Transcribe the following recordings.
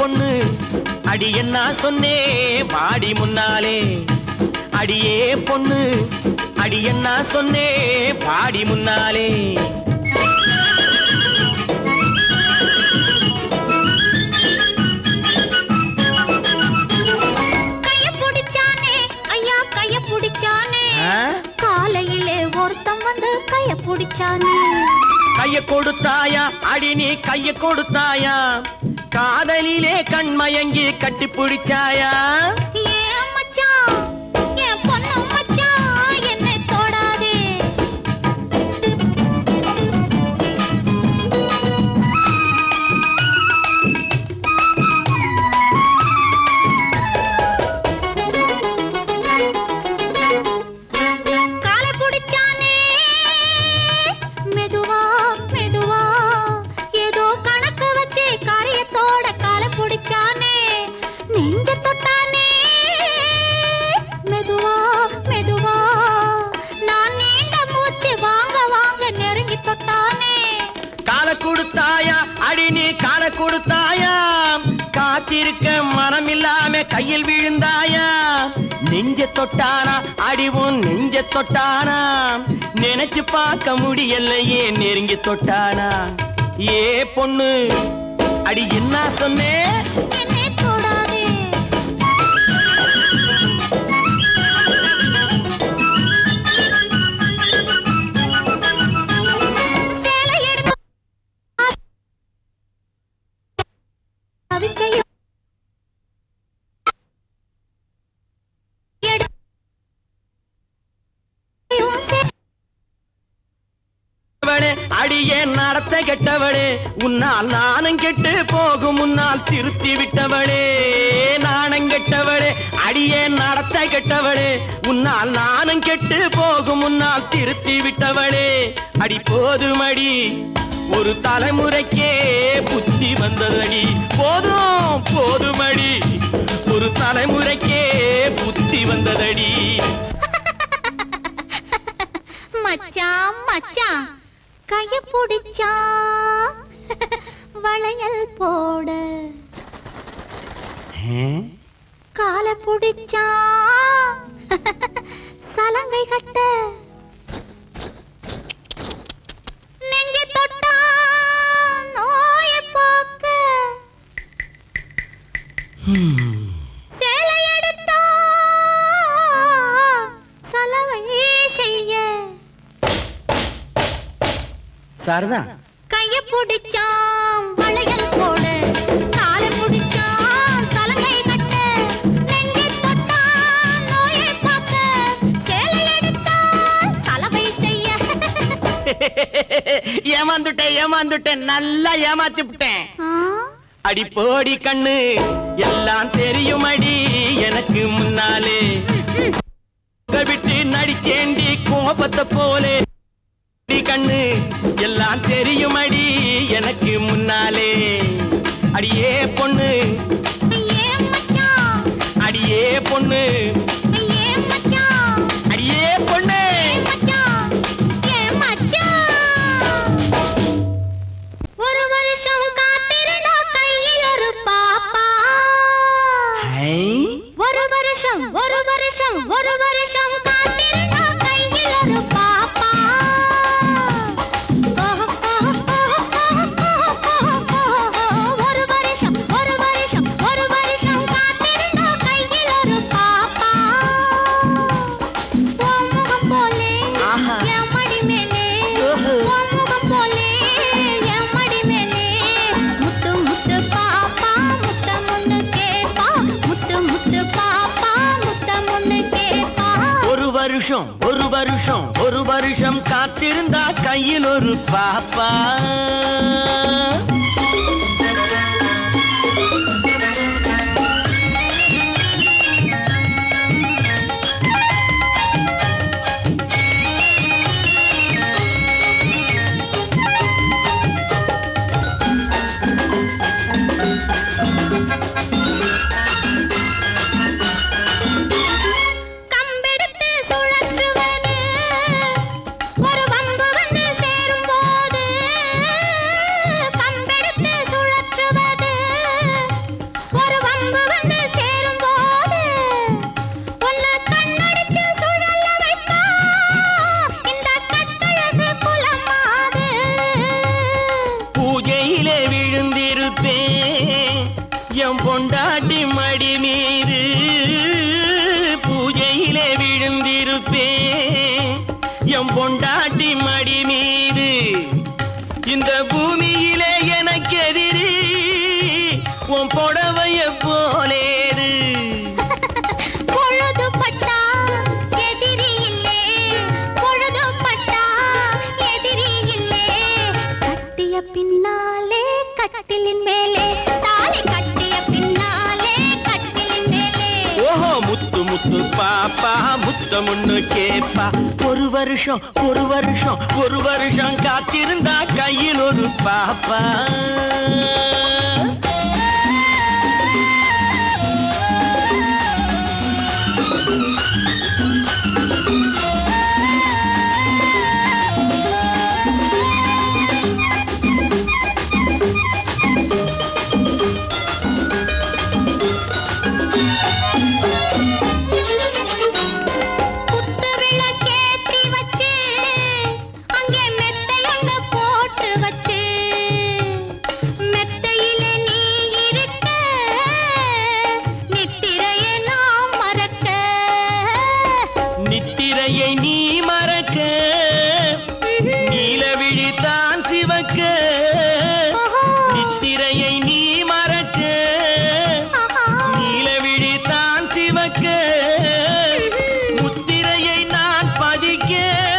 பொண்ணு அடி என்ன சொன்னே வாடி முன்னாலே அடியே பொண்ணு அடி என்ன சொன்னே பாடி முன்னாலே கைய புடிச்சானே ஐயா கைய புடிச்சானே ஆ? காலையிலே ஒருத்தன் வந்து கைய புடிச்சானே கைய கொடுத்தாயா அடி நீ கைய கொடுத்தாயா காதலிலே கண்மயங்கி கட்டி பிடிச்சாயா ஏன் மச்சான் என் பொண்ணு மச்சான் என்னை தொடாதே காலை புடிச்சானே மெதுவா மெதுவா ஏதோ கணக்கு வச்சு காரியத்தோட காலை புடிச்சானே நெஞ்ச தொட்டானே மெதுவா மெதுவா நான் நீண்ட மூச்சு வாங்க வாங்க நெருங்கி தொட்டானே கால கொடுத்தாயா அடி நீ கால கொடுத்தாயா காத்திருக்க மனம் இல்லாம கையில் விழுந்தாயா நெஞ்ச தொட்டானா அடிவும் நெஞ்ச தொட்டானா நினைச்சு பார்க்க முடியலையே நெருங்கி தொட்டானா ஏ பொண்ணு அடி என்ன சொன்னே என்னை தொடாதே சேலை எடுத்து அவிக்கையும் எடுக்கையும் சே- கெட்டவளே அடியே நடத்த கெட்டவளே உன்னால் நாணம் கெட்டு போகும் முன்னால் திருத்தி விட்டவளே நாணம் கெட்டவளே அடியே நடத்த கெட்டவளே உன்னால் நாணம் கெட்டு போகும் முன்னால் திருத்தி விட்டவளே அடி போதுமடி ஒரு தலைமுறைக்கே புத்தி வந்ததடி போதும் போதுமடி ஒரு தலைமுறைக்கே புத்தி வந்ததடி மச்சான் மச்சான் கைய புடிச்சா வளையல் போட கால புடிச்சா சலங்கை கட்ட நெஞ்சு தொட்டா நோய பார்க்க சேலை எடுத்தா சலவை செய்ய சாரதான் கைய புடிச்சான் வளையல் போட காலை புடிச்சான் சலங்கை கட்ட நெஞ்சை தொட்டான் நோயை பார்க்க சேலை எடுத்தான் சலவை செய்ய ஏமாந்துட்டேன் ஏமாந்துட்டேன் நல்லா ஏமாத்தி விட்டேன் ஆ, அடி போடி கண்ணு எல்லாம் தெரியுமடி எனக்கு முன்னாலே உங்க விட்டு நடிச்சேண்டி கோபத்தை போலே அடி கண்ணு எல்லாம் தெரியுமடி எனக்கு முன்னாலே அடியே பொண்ணு ஏன் மச்சான் அடியே பொண்ணு ஏன் மச்சான் அடியே பொண்ணு ஏன் மச்சான் ஏன் மச்சான் ஒரு வருஷம் காத்திருந்தா கையில் ஒரு பாப்பா ஹை, ஒரு வருஷம் ஒரு வருஷம் ஒரு வருஷம் காத்திருந்தா கையில் ஒரு பாப்பா ஓஹோ, ஓஹோ, ஓஹோ, ஓஹோ, ஓஹோ, ஓஹோ. ஒரு வருஷம் ஒரு வருஷம் ஒரு வருஷம் காத்திருந்தா கையில் ஒரு பாப்பா உன் முகம் போலே ஆஹா. என் மடி மேலே ஓஹோ. உன் முகம் போலே என் மடி மேலே முத்து முத்து பாப்பா முத்தம் ஒண்ணு கேப்பா முத்து முத்து பாப்பா முத்தம் ஒண்ணு கேப்பா ஒரு வருஷம் ஒரு வருஷம் ஒரு வருஷம் காத்திருந்தா கையில் ஒரு பாப்பா கம்பெடுத்து சுழற்றுவது ஒரு வம்பு வந்து சேரும்போது கம்பெடுத்து கட்டிலின் மேலே தாலி கட்டிய பின்னாலே கட்டிலின் மேலே ஓஹோ முத்து முத்து பாப்பா முத்தமுன்னு கேப்பா ஒரு வருஷம் ஒரு வருஷம் ஒரு வருஷம் காத்திருந்தா கையில் ஒரு பாப்பா குத்து விளக்கேத்தி வச்சு அங்கே மெத்தையொன்னு போட்டு வச்சு மெத்தையிலே நீ இருக்க நித்திரையை நாம் மறக்க நித்திரையை நீ மறக்க நீலவிழி தான் சிவக்க ஓஹோ. நித்திரையை நீ மறக்க ஆஹா. நீலவிழி தான் சிவக்க முத்திரையை நான் பதிக்க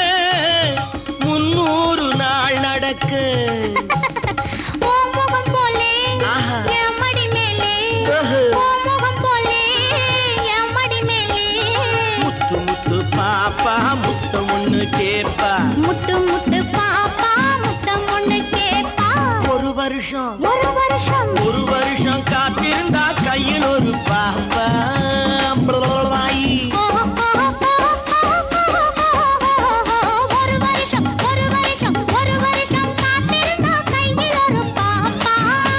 முன்னூறு நாள் நடக்க உன் முகம் போலே ஆஹா. என் மடி மேலே ஓஹோ. உன் முகம் போலே என் மடி மேலே முத்து முத்து பாப்பா முத்தம் ஒண்ணு கேப்பா முத்து முத்து பாப்பா முத்தம் ஒண்ணு கேப்பா ஒரு வருஷம் ஒரு வருஷம் ஒரு வருஷம் காத்திருந்தா கையில் ஒரு பாப்பா பிளவாயி. ஓஹோ, ஓஹோ, ஓஹோ, ஓஹோ, ஒரு வருஷம் ஒரு வருஷம் ஒரு வருஷம் காத்திருந்தா கையில் ஒரு பாப்பா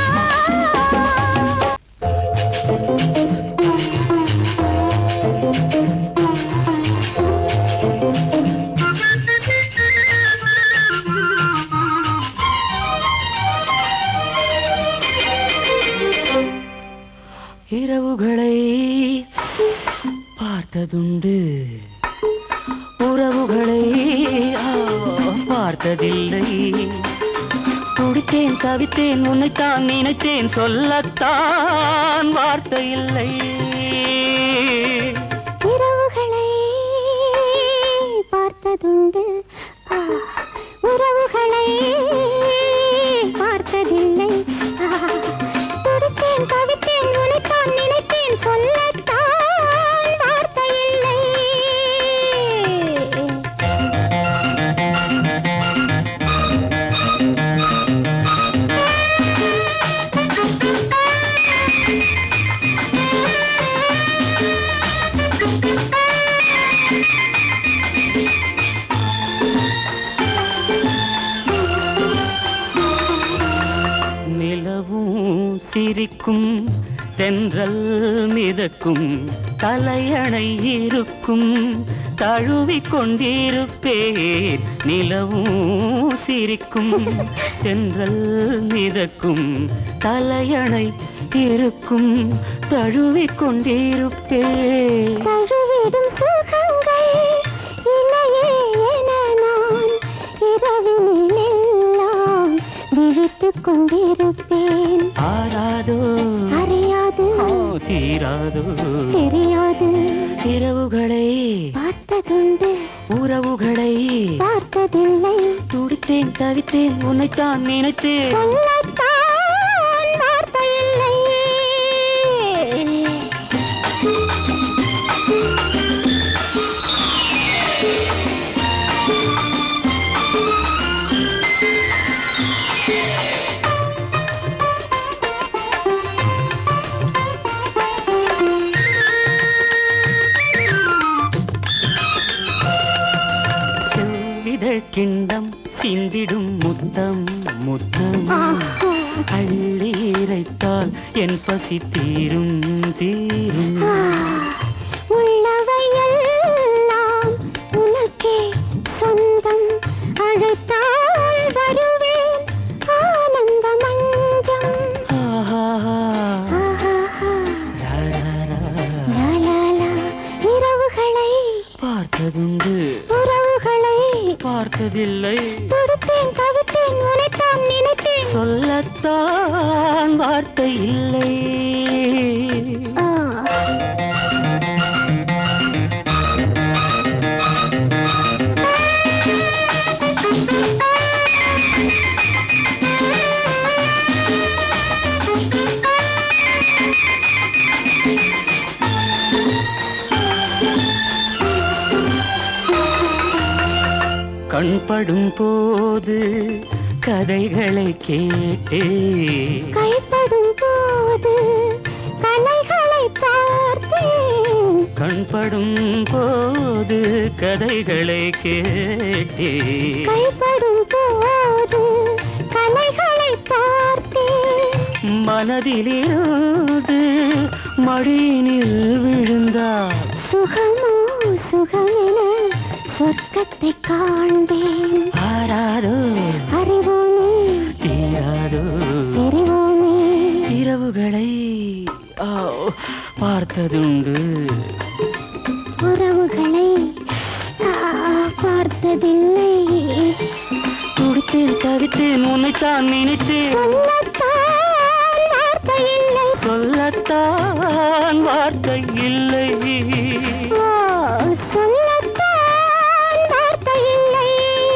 இரவுகளை பார்த்ததுண்டு உறவுகளை ஆ, பார்த்ததில்லை துடித்தேன் தவித்தேன் உன்னைத்தான் நினைத்தேன் சொல்லத்தான் வார்த்தை இல்லை இரவுகளை பார்த்ததுண்டு ஆ, உறவுகளை பார்த்ததில்லை ஆ, துடித்தேன் தவித்தேன் உனைத்தான் நினைத்தேன் சொல்லத்தான் வார்த்தை இல்லை நிலவும் சிரிக்கும் தென்றல் மிதக்கும் தலையணை இருக்கும் தழுவிக் கொண்டிருப்பேன் நிலவும் சிரிக்கும் தென்றல் மிதக்கும் தலையணை இருக்கும் தழுவிக் கொண்டிருப்பேன் தழுவிடும் சுகங்கள் இல்லையே என நான் இரவினிலெல்லாம் விழித்துக் கொண்டிருப்பேன் ஆராதோ அறியாது ஆ, தீராதோ தெரியாது இரவுகளை பார்த்ததுண்டு உறவுகளை பார்த்ததில்லை துடித்தேன் தவித்தேன் உன்னைத்தான் நினைத்தேன் சொல்லத்தான் வார்த்தை இல்லை செவ்விதழ் கிண்டம் சிந்திடும் முத்தம் முத்தம் ஆஹா. அள்ளி இறைத்தால் என் பசி தீரும் தீரும் உள்ளவையெல்லாம் உனக்கே சொந்தம் அழைத்தால் வருவேன் ஆனந்த மஞ்சம் ஆஹா. ஆஹாஹா. ரா, ரா, ரா. லா, லா, லா. இரவுகளை பார்த்ததுண்டு உறவுகளை பார்த்ததில்லை துடுத்தேன் கவித்தேன் உனைத்தான் நினைத்தேன் சொல்லத்தான் வார்த்தை இல்லை ஆ. கண்படும் போது கதைகளை கேட்டே கைப்படும் போது கலைகளை பார்த்தேன் கண்படும் போது கதைகளை கேட்டே கைப்படும் போது கலைகளை பார்த்தேன் மனதிலிருந்து மடியினில் விழுந்தார் சுகமோ சுகமென சொர்க்கத்தை காண்பேன் ஆராரோ அறிவோமே தீராதோ தெரிவோமே இரவுகளை ஆ, பார்த்ததுண்டு உறவுகளை ஆ, பார்த்ததில்லை துடித்தேன் தவித்தேன் உன்னைத்தான் நினைத்தேன் சொல்லத்தான் வார்த்தை இல்லை சொல்லத்தான் வார்த்தை இல்லை ஓ, சொல்லத்தான் வார்த்தை இல்லை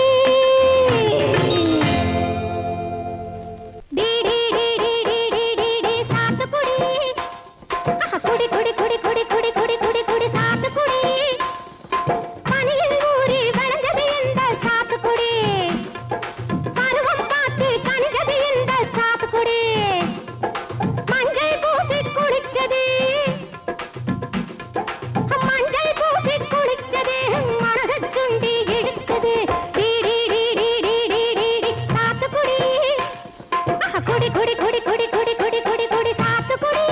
டி, டி, டி, டி, டி, டி, டி, டி, சாத்துக்குடி. ஆஹா, குடி, குடி, குடி, குடி, குடி, குடி, குடி, குடி, சாத்துக்குடி. பனியில் ஊறி விளைஞ்சது இந்த சாத்துக்குடி. பருவம் பார்த்து கனிஞ்சது இந்த சாத்துக்குடி. மஞ்சள் பூசி குளிச்சது மஞ்சள் பூசி குளிச்சது மனசு சுண்டி இழுக்குது டி, டி, டி, டி, டி, டி, டி, டி, சாத்துக்குடி ஆஹா, குடி குடி குடி குடி குடி குடி குடி குடி சாத்துக்குடி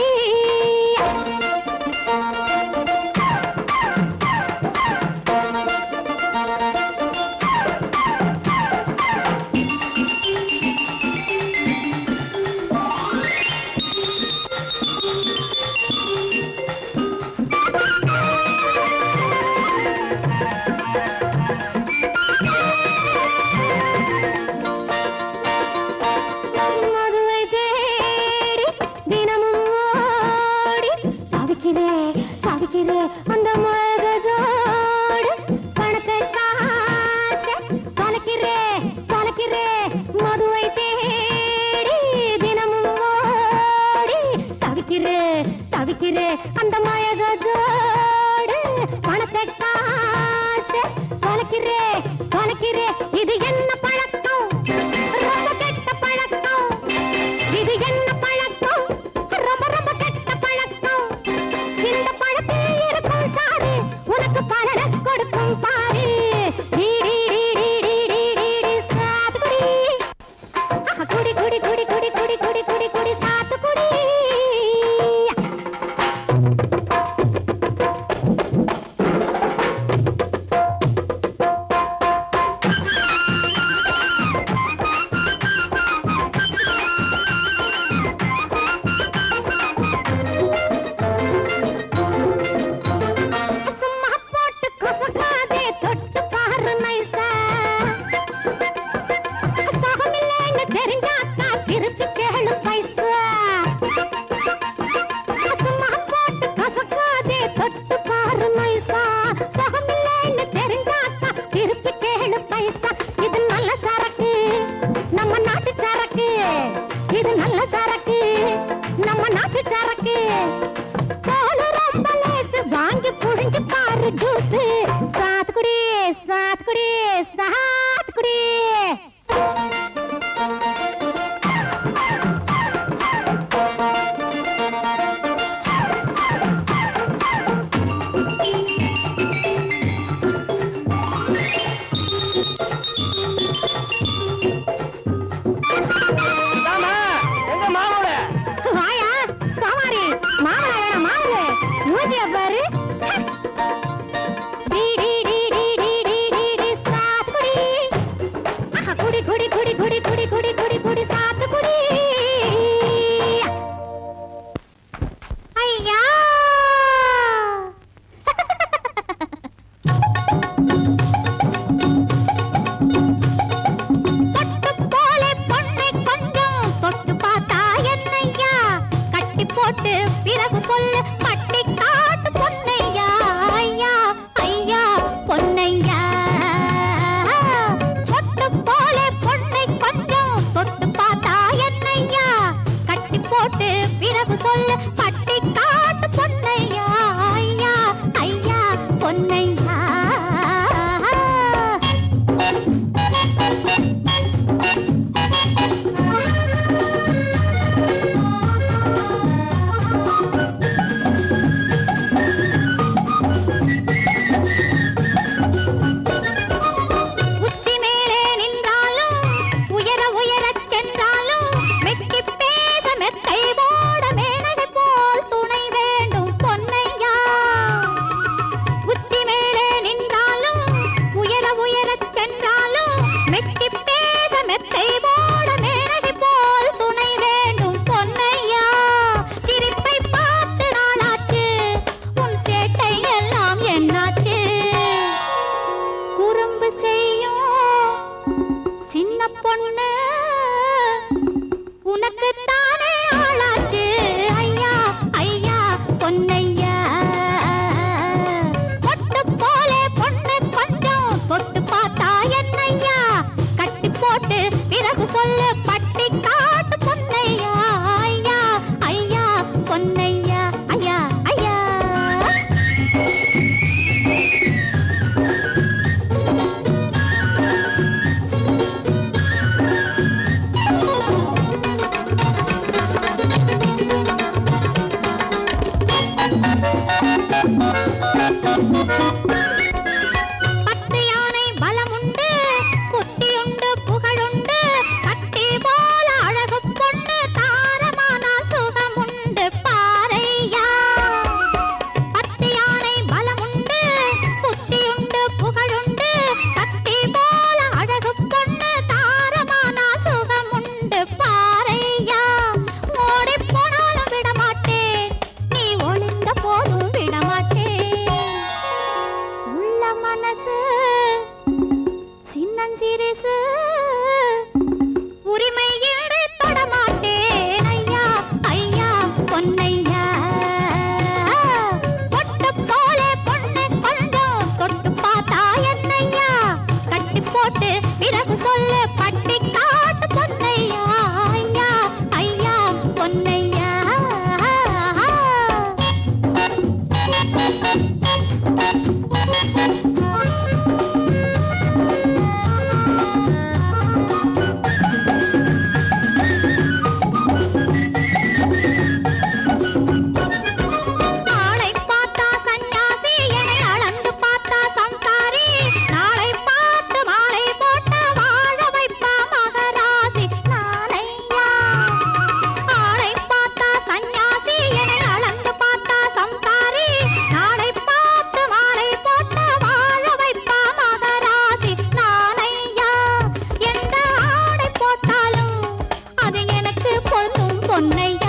மதுவை தேடி தினமும் ஓடி தவிக்கிறே தவிக்கிறே அந்த மகதோடு பணத்தை காசை தொலைக்கிறே தொலைக்கிறே மதுவை தேடி தினமும் ஓடி தவிக்கிறே தவிக்கிறே அந்த மயகதோடு பணத்தை காசை தொலைக்கிறே தொலைக்கிறே இது என்ன பழக்கம் ரொம்ப கெட்ட பழக்கம் இது என்ன பழக்கம் ரொம்ப ரொம்ப கெட்ட பழக்கம் இந்த பழத்தில் இருக்கும் சாறு உனக்கு பலனை கொடுக்கும் பாரு டீ, டீ, டீ, டீ, டீ, டீ, டீ, டீ, சாத்துக்குடி. ஆஹா, குடி குடி குடி குடி குடி குடி குடி குடி சாத்துக்குடி சும்மா போட்டு கொசக்காதே தொட்டு பாரு நைசா சகமில்லைன்னு தெரிஞ்சாக்கா திருப்பி கேளு பைசா சும்மா போட்டு கசக்காதே தொட்டு பாரு நைசா சகமில்லைன்னு தெரிஞ்சாக்கா திருப்பி கேளு பைசா இது நல்ல சரக்கு நம்ம நாட்டு சரக்கு இது நல்ல சரக்கு நம்ம நாட்டு சரக்கு தோலு ரொம்ப லேசு வாங்கி புழிஞ்சு பாரு ஜூஸ் சாத்துக்குடி சாத்துக்குடி சாத்துக்குடி எங்க மாமோட வாயா சவாரி மாமலா வேணாம் மாமலு மூஞ்சிய பாரு டி, டி, டி, டி, டி, டி, டி, டி, சாத்துக்குடி. ஆஹா, குடி குடி குடி குடி குடி குடி குடி குடி சாத்துக்குடி ஐயா தொட்டு போலே பொண்ணை கொஞ்சம் தொட்டு பார்த்தா என்னையா கட்டி போட்டு பிறகு சொல்லு கட்டி காட்டு பொன்னையா ஐயா ஐயா பொன்னையா தொட்டு போலே பொண்ணை கொஞ்சம் தொட்டு பார்த்தா என்னையா கட்டி போட்டு பிறகு சொல்லு கட்டி காட்டு பொன்னையா ஐயா ஐயா பொன்னையா பொன்னையா